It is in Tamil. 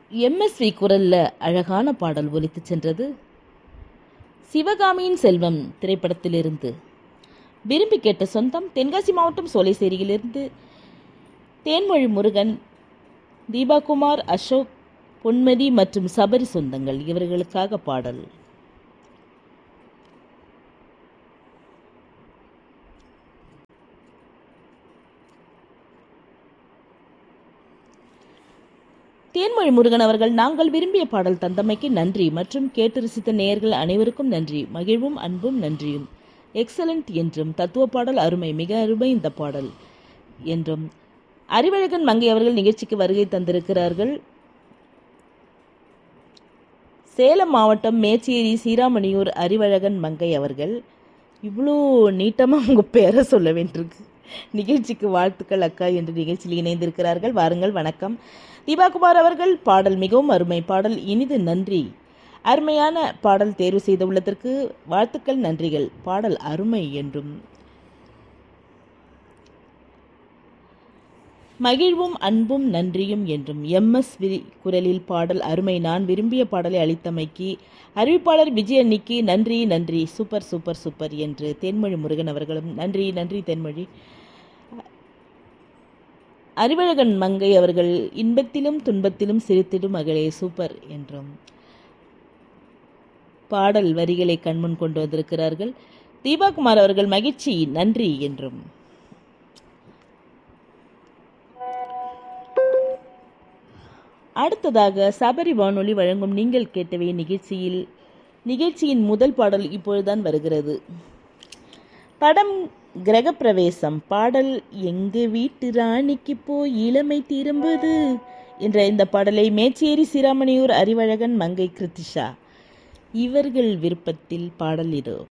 எம்எஸ்வி குரல்ல அழகான பாடல் ஒலித்துச் சென்றது சிவகாமியின் செல்வம் திரைப்படத்திலிருந்து விரும்பி கேட்ட சொந்தம் தென்காசி மாவட்டம் சோலைசேரியிலிருந்து தேன்மொழி முருகன் தீபாகுமார் அசோக் பொன்மதி மற்றும் சபரி சொந்தங்கள் இவர்களுக்காக பாடல் தேன்மொழி முருகன் அவர்கள் நாங்கள் விரும்பிய பாடல் தந்தமைக்கு நன்றி மற்றும் கேட்டு ரசித்த நேயர்கள் அனைவருக்கும் நன்றி மகிழ்வும் அன்பும் நன்றியும் எக்ஸலண்ட் என்றும் தத்துவ பாடல் அருமை மிக அருமை இந்த பாடல் என்றும் அறிவழகன் மங்கை அவர்கள் நிகழ்ச்சிக்கு வருகை தந்திருக்கிறார்கள் சேலம் மாவட்டம் மேச்சேரி சீராமணியூர் அறிவழகன் மங்கை அவர்கள் இவ்வளோ நீட்டமாக உங்கள் பேரை சொல்ல வேண்டியிருக்கு நிகழ்ச்சிக்கு வாழ்த்துக்கள் அக்கா என்று நிகழ்ச்சியில் இணைந்திருக்கிறார்கள் வாருங்கள் வணக்கம் தீபாகுமார் அவர்கள் பாடல் மிகவும் அருமை பாடல் இனிது நன்றி அருமையான பாடல் தேர்வு செய்துள்ளதற்கு வாழ்த்துக்கள் நன்றிகள் பாடல் அருமை என்றும் மகிழ்வும் அன்பும் நன்றியும் என்றும் எம்எஸ் குரலில் பாடல் அருமை நான் விரும்பிய பாடலை அளித்தமைக்கு அறிவிப்பாளர் விஜய் அன்னிக்கு நன்றி நன்றி சூப்பர் சூப்பர் சூப்பர் என்று தென்மொழி முருகன் அவர்களும் நன்றி நன்றி தென்மொழி அறிவழகன் மங்கை அவர்கள் இன்பத்திலும் துன்பத்திலும் சிரித்திடும் மகளே சூப்பர் என்றும் பாடல் வரிகளை கண்முன் கொண்டு வந்திருக்கிறார்கள் தீபாகுமார் அவர்கள் மகிழ்ச்சி நன்றி என்றும் அடுத்ததாக சபரி வானொலி வழங்கும் நீங்கள் கேட்டவை நிகழ்ச்சியில் நிகழ்ச்சியின் முதல் பாடல் இப்பொழுதுதான் வருகிறது படம் கிரகப்பிரவேசம் பாடல் எங்க வீட்டு ராணிக்கு போய் இளமை திரும்புது என்ற இந்த பாடலை மேச்சேரி சிராமணியூர் அறிவழகன் மங்கை கிருத்திஷா இவர்கள் விருப்பத்தில் பாடல் இதோ